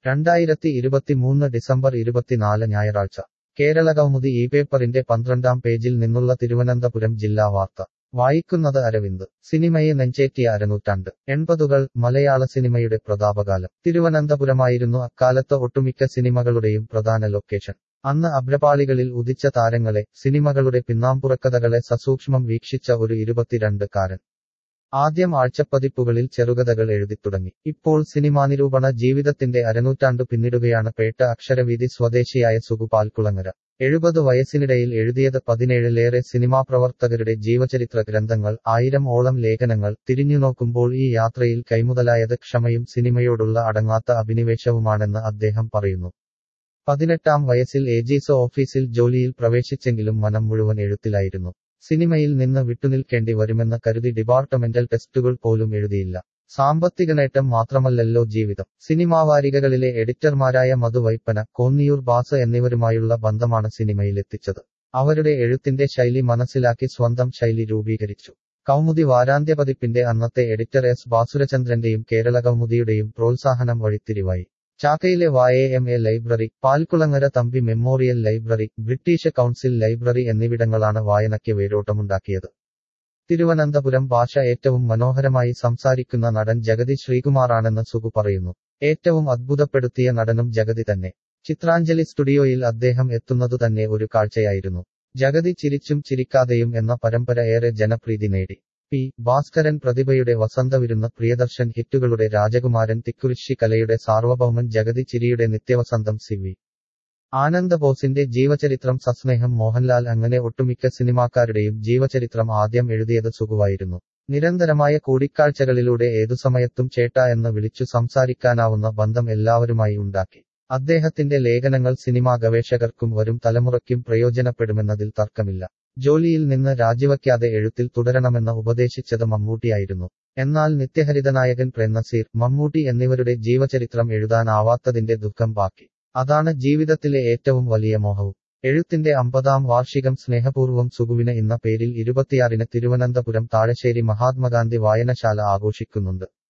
രണ്ടായിരത്തി ഇരുപത്തിമൂന്ന് ഡിസംബർ ഇരുപത്തിനാല് ഞായറാഴ്ച കേരള കൗമുദി ഈ പേപ്പറിന്റെ പന്ത്രണ്ടാം പേജിൽ നിന്നുള്ള തിരുവനന്തപുരം ജില്ലാ വാർത്ത വായിക്കുന്നത് അരവിന്ദ് സിനിമയെ നെഞ്ചേറ്റിയ അരനൂറ്റാണ്ട് എൺപതുകൾ മലയാള സിനിമയുടെ പ്രതാപകാലം തിരുവനന്തപുരമായിരുന്നു അക്കാലത്ത് ഒട്ടുമിക്ക സിനിമകളുടെയും പ്രധാന ലൊക്കേഷൻ അന്ന് അഭ്രപാളികളിൽ ഉദിച്ച താരങ്ങളെ സിനിമകളുടെ പിന്നാമ്പുറക്കഥകളെ സസൂക്ഷ്മം വീക്ഷിച്ച ഒരു ഇരുപത്തിരണ്ട് കാരൻ ആദ്യം ആഴ്ചപ്പതിപ്പുകളിൽ ചെറുകഥകൾ എഴുതിത്തുടങ്ങി ഇപ്പോൾ സിനിമാനിരൂപണ ജീവിതത്തിന്റെ അരനൂറ്റാണ്ടു പിന്നിടുകയാണ് പേട്ട അക്ഷരവീതി സ്വദേശിയായ സുഗു പാൽക്കുളങ്ങര എഴുപത് വയസ്സിനിടയിൽ എഴുതിയത് പതിനേഴിലേറെ സിനിമാ പ്രവർത്തകരുടെ ജീവചരിത്ര ഗ്രന്ഥങ്ങൾ ആയിരം ഓളം ലേഖനങ്ങൾ തിരിഞ്ഞുനോക്കുമ്പോൾ ഈ യാത്രയിൽ കൈമുതലായത് ക്ഷമയും സിനിമയോടുള്ള അടങ്ങാത്ത അഭിനിവേശവുമാണെന്ന് അദ്ദേഹം പറയുന്നു പതിനെട്ടാം വയസ്സിൽ ഏജീസ് ഓഫീസിൽ ജോലിയിൽ പ്രവേശിച്ചെങ്കിലും മനം മുഴുവൻ എഴുത്തിലായിരുന്നു സിനിമയിൽ നിന്ന് വിട്ടുനിൽക്കേണ്ടി വരുമെന്ന് കരുതി ഡിപ്പാർട്ട്മെന്റൽ ടെസ്റ്റുകൾ പോലും എഴുതിയില്ല സാമ്പത്തിക നേട്ടം മാത്രമല്ലല്ലോ ജീവിതം സിനിമാവാരികകളിലെ എഡിറ്റർമാരായ മധുവൈപ്പന കോന്നിയൂർ ബാസ് എന്നിവരുമായുള്ള ബന്ധമാണ് സിനിമയിലെത്തിച്ചത് അവരുടെ എഴുത്തിന്റെ ശൈലി മനസ്സിലാക്കി സ്വന്തം ശൈലി രൂപീകരിച്ചു കൗമുദി വാരാന്ത്യപതിപ്പിന്റെ അന്നത്തെ എഡിറ്റർ എസ് ബാസുരചന്ദ്രന്റെയും കേരള കൗമുദിയുടെയും പ്രോത്സാഹനം വഴിത്തിരിവായി ചാക്കയിലെ വായ M A library Palkulangara Thampi memorial library British council library എന്നിവിടങ്ങളാണ് വായനയ്ക്ക് വേരോട്ടമുണ്ടാക്കിയത് തിരുവനന്തപുരം ഭാഷ ഏറ്റവും മനോഹരമായി സംസാരിക്കുന്ന നടൻ ജഗതി ശ്രീകുമാറാണെന്ന് സുഗു പറയുന്നു ഏറ്റവും അത്ഭുതപ്പെടുത്തിയ നടനും ജഗതി തന്നെ ചിത്രാഞ്ജലി സ്റ്റുഡിയോയിൽ അദ്ദേഹം എത്തുന്നതു തന്നെ ഒരു കാഴ്ചയായിരുന്നു ജഗതി ചിരിച്ചും ചിരിക്കാതെയും എന്ന പരമ്പര ഏറെ ജനപ്രീതി നേടി പി ഭാസ്കരൻ പ്രതിഭയുടെ വസന്തവിരുന്ന പ്രിയദർശൻ ഹിറ്റുകളുടെ രാജകുമാരൻ തിക്കുറിശി കലയുടെ സാർവഭൗമൻ ജഗതി ചിരിയുടെ നിത്യവസന്തം സി വി ആനന്ദബോസിന്റെ ജീവചരിത്രം സസ്നേഹം മോഹൻലാൽ അങ്ങനെ ഒട്ടുമിക്ക സിനിമാക്കാരുടെയും ജീവചരിത്രം ആദ്യം എഴുതിയത് സുഖുവായിരുന്നു നിരന്തരമായ കൂടിക്കാഴ്ചകളിലൂടെ ഏതു സമയത്തും ചേട്ട എന്ന് വിളിച്ചു സംസാരിക്കാനാവുന്ന ബന്ധം എല്ലാവരുമായി ഉണ്ടാക്കി അദ്ദേഹത്തിന്റെ ലേഖനങ്ങൾ സിനിമാ ഗവേഷകർക്കും വരും തലമുറയ്ക്കും പ്രയോജനപ്പെടുമെന്നതിൽ തർക്കമില്ല ജോലിയിൽ നിന്ന് രാജിവയ്ക്കാതെ എഴുത്തിൽ തുടരണമെന്ന് ഉപദേശിച്ചത് മമ്മൂട്ടിയായിരുന്നു എന്നാൽ നിത്യഹരിതനായകൻ പ്രേംനസീർ മമ്മൂട്ടി എന്നിവരുടെ ജീവചരിത്രം എഴുതാനാവാത്തതിന്റെ ദുഃഖം ബാക്കി അതാണ് ജീവിതത്തിലെ ഏറ്റവും വലിയ മോഹവും എഴുത്തിന്റെ അമ്പതാം വാർഷികം സ്നേഹപൂർവ്വം സുഗുവിന് എന്ന പേരിൽ ഇരുപത്തിയാറിന് തിരുവനന്തപുരം താഴശ്ശേരി മഹാത്മാഗാന്ധി വായനശാല ആഘോഷിക്കുന്നുണ്ട്